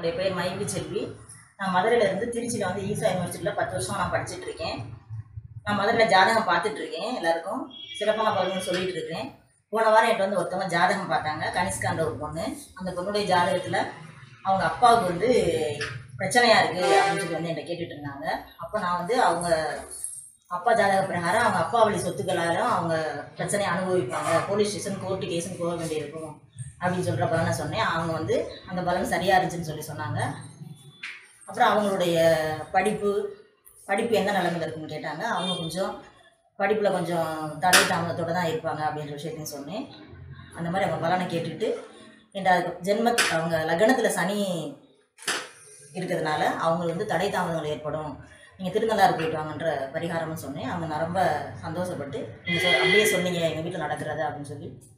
என்னுடைய பேர் மைவி செல்வி நான் மதுரையில இருந்து திருச்சியில் வந்து ஈசா யூனிவர்சிட்டியில் பத்து வருஷம் நான் படிச்சுட்டு இருக்கேன் நான் மதுரையில் ஜாதகம் பார்த்துட்டு இருக்கேன் எல்லாருக்கும் சிறப்பான பலன்னு சொல்லிட்டு இருக்கேன் போன வாரம் என்கிட்ட வந்து ஒருத்தவங்க ஜாதகம் பார்த்தாங்க கனிஷ்கான்ற ஒரு பொண்ணு அந்த பொண்ணுடைய ஜாதகத்தில் அவங்க அப்பாவுக்கு வந்து பிரச்சனையாக இருக்குது அப்படின்னு சொல்லி வந்து என்கிட்ட கேட்டுட்டு இருந்தாங்க அப்போ நான் வந்து அவங்க அப்பா ஜாதக பிரகாரம் அவங்க அப்பா வழி சொத்துக்களாலும் அவங்க பிரச்சனையை அனுபவிப்பாங்க போலீஸ் ஸ்டேஷன் கோர்ட்டு கேஸுன்னு போக வேண்டியிருக்கும் அப்படின்னு சொல்கிற பலனை சொன்னேன் அவங்க வந்து அந்த பலன் சரியாக இருந்துச்சுன்னு சொல்லி சொன்னாங்க அப்புறம் அவங்களுடைய படிப்பு படிப்பு எந்த நிலமையில இருக்குன்னு கேட்டாங்க அவங்க கொஞ்சம் படிப்பில் கொஞ்சம் தடை தாமதத்தோடு தான் இருப்பாங்க அப்படின்ற விஷயத்தையும் சொன்னேன் அந்த மாதிரி அவங்க பலனை கேட்டுட்டு என்ற ஜென்மத் அவங்க லக்னத்தில் சனி இருக்கிறதுனால அவங்களுக்கு வந்து தடை தாமதங்கள் ஏற்படும் நீங்கள் திருநள்ளாறு போயிட்டு வாங்கன்ற பரிகாரம்னு சொன்னேன் அவங்க நான் ரொம்ப சந்தோஷப்பட்டு நீங்கள் சொ அப்படியே சொன்னீங்க எங்கள் வீட்டில் நடக்கிறது அப்படின்னு சொல்லி